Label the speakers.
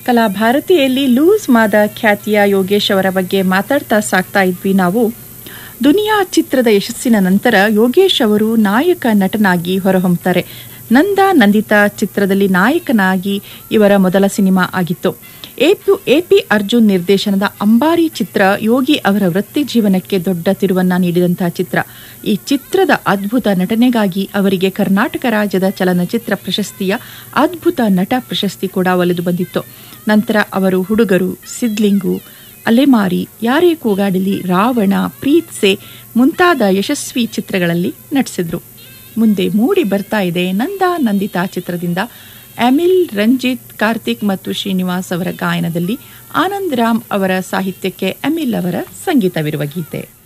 Speaker 1: ಕಲಾ ಭಾರತಿಯಲ್ಲಿ ಲೂಸ್ ಮಾದ ಖ್ಯಾತಿಯ ಯೋಗೇಶ್ ಅವರ ಬಗ್ಗೆ ಮಾತಾಡ್ತಾ ಸಾಕ್ತಾ ಇದ್ವಿ ನಾವು ದುನಿಯಾ ಚಿತ್ರದ ಯಶಸ್ಸಿನ ನಂತರ ಯೋಗೇಶ್ ಅವರು ನಾಯಕ ನಟನಾಗಿ ಹೊರಹೊಮ್ಮುತ್ತಾರೆ ನಂದ ನಂದಿತಾ ಚಿತ್ರದಲ್ಲಿ ನಾಯಕನಾಗಿ ಇವರ ಮೊದಲ ಸಿನಿಮಾ ಆಗಿತ್ತು ಎಪಿ ಎಪಿ ಅರ್ಜುನ್ ನಿರ್ದೇಶನದ ಅಂಬಾರಿ ಚಿತ್ರ ಯೋಗಿ ಅವರ ವೃತ್ತಿ ಜೀವನಕ್ಕೆ ದೊಡ್ಡ ತಿರುವನ್ನ ನೀಡಿದಂತಹ ಚಿತ್ರ ಈ ಚಿತ್ರದ ಅದ್ಭುತ ನಟನೆಗಾಗಿ ಅವರಿಗೆ ಕರ್ನಾಟಕ ರಾಜ್ಯದ ಚಲನಚಿತ್ರ ಪ್ರಶಸ್ತಿಯ ಅದ್ಭುತ ನಟ ಪ್ರಶಸ್ತಿ ಕೂಡ ಒಲಿದು ಬಂದಿತ್ತು ನಂತರ ಅವರು ಹುಡುಗರು ಸಿದ್ಲಿಂಗು ಅಲೆಮಾರಿ ಯಾರೇ ಕೂಗಾಡಲಿ ರಾವಣ ಪ್ರೀತ್ಸೆ ಮುಂತಾದ ಯಶಸ್ವಿ ಚಿತ್ರಗಳಲ್ಲಿ ನಟಿಸಿದ್ರು ಮುಂದೆ ಮೂಡಿ ಬರ್ತಾ ಇದೆ ನಂದ ನಂದಿತಾ ಚಿತ್ರದಿಂದ ಅಮಿಲ್ ರಂಜಿತ್ ಕಾರ್ತಿಕ್ ಮತ್ತು ಶ್ರೀನಿವಾಸ್ ಅವರ ಗಾಯನದಲ್ಲಿ ಆನಂದ್ ರಾಮ್ ಅವರ ಸಾಹಿತ್ಯಕ್ಕೆ ಅಮಿಲ್ ಅವರ ಸಂಗೀತವಿರುವ ಗೀತೆ